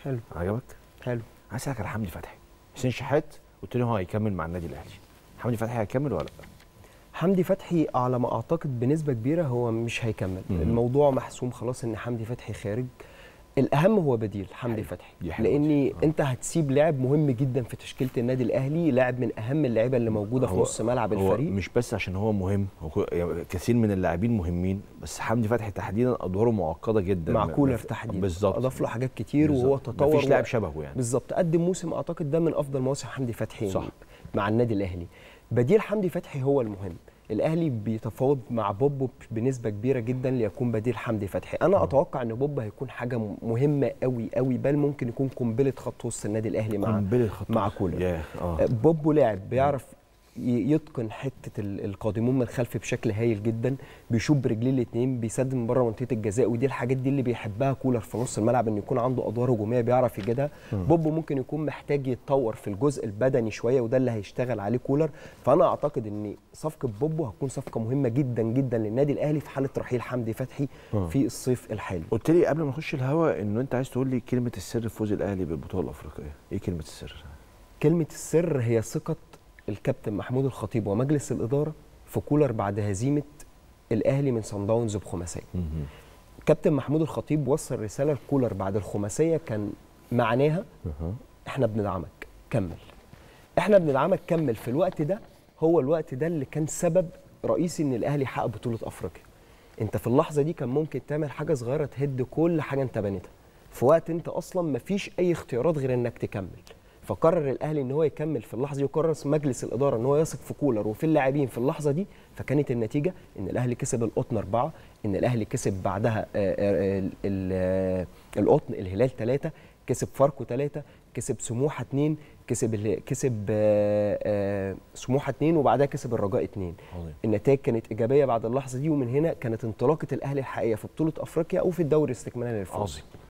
حلو عجبك حلو عايز اسالك على حمدي فتحي حسين شحات قلت لي هو هيكمل مع النادي الاهلي حمدي فتحي هيكمل ولا لا حمدي فتحي على ما اعتقد بنسبه كبيره هو مش هيكمل مم. الموضوع محسوم خلاص ان حمدي فتحي خارج الاهم هو بديل حمدي حلو. فتحي دي حلوة لان دي. آه. انت هتسيب لاعب مهم جدا في تشكيله النادي الاهلي لاعب من اهم اللعيبه اللي موجوده في هو- نص ملعب هو الفريق مش بس عشان هو مهم هو كو- يعني كثير من اللاعبين مهمين بس حمدي فتحي تحديدا ادواره معقده جدا مع ما- كولر ما- تحديدا بالظبط اضاف له حاجات كتير وهو بالظبط. تطور مفيش و- لاعب شبهه يعني بالظبط قدم موسم اعتقد ده من افضل مواسم حمدي فتحي صح. مع النادي الاهلي بديل حمدي فتحي هو المهم الاهلي بيتفاوض مع بوبو بنسبه كبيره جدا ليكون بديل حمدي فتحي انا اتوقع ان بوبو هيكون حاجه م- مهمه قوي قوي بل ممكن يكون قنبله خط وسط النادي الاهلي مع قنبله خط مع وسط. كولر. ياه اه بوبو لاعب بيعرف ي- يتقن حته ال- القادمون من الخلف بشكل هايل جدا بيشوط برجليه الاثنين بيسدد من بره منطقه الجزاء ودي الحاجات دي اللي بيحبها كولر في نص الملعب انه يكون عنده ادوار هجوميه بيعرف يجيدها بوبو ممكن يكون محتاج يتطور في الجزء البدني شويه وده اللي هيشتغل عليه كولر فانا اعتقد ان صفقه بوبو هتكون صفقه مهمه جدا جدا للنادي الاهلي في حاله رحيل حمدي فتحي آه. في الصيف الحالي قلت لي قبل ما نخش الهوا انه انت عايز تقول لي كلمه السر في فوز الاهلي بالبطوله الافريقيه ايه كلمه السر كلمة السر هي ثقة الكابتن محمود الخطيب ومجلس الإدارة في كولر بعد هزيمة الأهلي من صن داونز بخماسية. كابتن محمود الخطيب وصل رسالة لكولر بعد الخماسية كان معناها احنا بندعمك كمل. احنا بندعمك كمل في الوقت ده هو الوقت ده اللي كان سبب رئيسي ان الأهلي يحقق بطولة أفريقيا. انت في اللحظة دي كان ممكن تعمل حاجة صغيرة تهد كل حاجة انت بنيتها. في وقت انت اصلا مفيش اي اختيارات غير انك تكمل. فقرر الاهلي ان هو يكمل في اللحظه دي وقرر مجلس الاداره ان هو يثق في كولر وفي اللاعبين في اللحظه دي فكانت النتيجه ان الاهلي كسب القطن اربعه ان الاهلي كسب بعدها آه، آه، ال- ال- آه، القطن الهلال ثلاثه كسب فاركو ثلاثه كسب سموحه اثنين كسب ال- كسب آه، آه، سموحه اثنين وبعدها كسب الرجاء اثنين عظيم. النتائج كانت ايجابيه بعد اللحظه دي ومن هنا كانت انطلاقه الاهلي الحقيقيه في بطوله افريقيا او في الدوري استكمالا للفوز عظيم